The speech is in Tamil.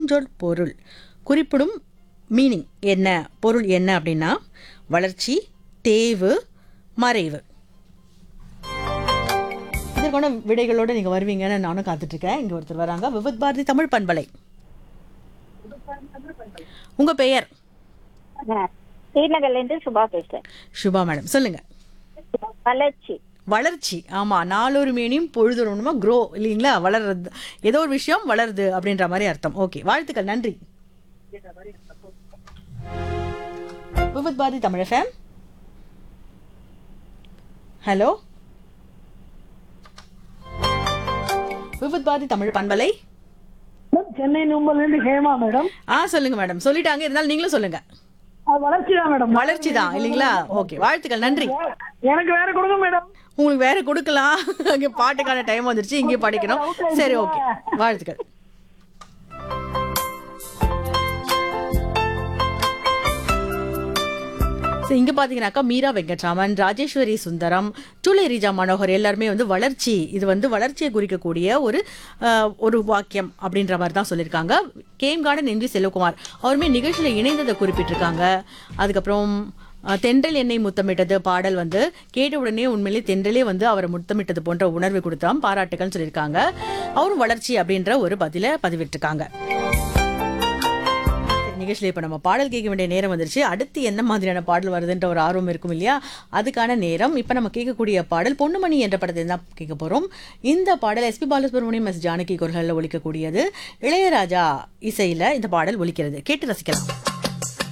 பூஞ்சொல் பொருள் குறிப்பிடும் மீனிங் என்ன பொருள் என்ன அப்படின்னா வளர்ச்சி தேவு மறைவு இதற்கான விடைகளோட நீங்க வருவீங்கன்னு நானும் காத்துட்டு இருக்கேன் இங்க ஒருத்தர் வராங்க விபத் பாரதி தமிழ் பண்பலை உங்க பெயர் ஸ்ரீநகர்ல இருந்து சுபா பேசுறேன் சுபா மேடம் சொல்லுங்க வளர்ச்சி வளர்ச்சி ஆமா நாளொரு மேனியும் பொழுதொருமா க்ரோ இல்லைங்களா வளர்றது ஏதோ ஒரு விஷயம் வளருது அப்படின்ற மாதிரி அர்த்தம் ஓகே வாழ்த்துக்கள் நன்றி விபத் பாரதி தமிழ் ஃபேம் ஹலோ விபத் பாரதி தமிழ் பண்பலை மேடம், சென்னை நும்பல்ல இருந்து ஹேமா மேடம் ஆ சொல்லுங்க மேடம் சொல்லிட்டாங்க இருந்தாலும் நீங்களும் சொல்லுங்க அது வளர்ச்சி தான் மேடம் வளர்ச்சி தான் இல்லைங்களா ஓகே வாழ்த்துக்கள் நன்றி எனக்கு வேற கொடுங்க மேடம் உங்களுக்கு வேற கொடுக்கலாம் அங்கே பாட்டுக்கான டைம் வந்துருச்சு இங்கே படிக்கணும் சரி ஓகே வாழ்த்துக்கள் So, இங்க பாத்தீங்கன்னாக்கா மீரா வெங்கட்ராமன் ராஜேஸ்வரி சுந்தரம் டூலேரிஜா மனோகர் எல்லாருமே வந்து வளர்ச்சி இது வந்து வளர்ச்சியை குறிக்கக்கூடிய ஒரு அஹ், ஒரு வாக்கியம் அப்படின்ற மாதிரி தான் சொல்லியிருக்காங்க கேம் கார்டன் எம்ஜி செல்வகுமார் அவருமே நிகழ்ச்சியில் இணைந்ததை குறிப்பிட்டிருக்காங்க அதுக்கப்புறம் அஹ், தென்றல் என்னை முத்தமிட்டது பாடல் வந்து கேட்ட உடனே உண்மையிலே தென்றலே வந்து அவரை முத்தமிட்டது போன்ற உணர்வு கொடுத்தாம் பாராட்டுகள்னு சொல்லியிருக்காங்க அவரும் வளர்ச்சி அப்படின்ற ஒரு பதில பதிவிட்டிருக்காங்க நிகழ்ச்சியில் இப்போ நம்ம பாடல் கேட்க வேண்டிய நேரம் வந்துருச்சு அடுத்து என்ன மாதிரியான பாடல் வருதுன்ற ஒரு ஆர்வம் இருக்கும் இல்லையா அதுக்கான நேரம் இப்போ நம்ம கேட்கக்கூடிய பாடல் பொன்னுமணி என்ற படத்தை தான் கேட்க போகிறோம் இந்த பாடல் எஸ்பி பாலசுப்ரமணியம் எஸ் ஜானகி குரல்களில் ஒலிக்கக்கூடியது இளையராஜா இசையில் இந்த பாடல் ஒலிக்கிறது கேட்டு ரசிக்கலாம்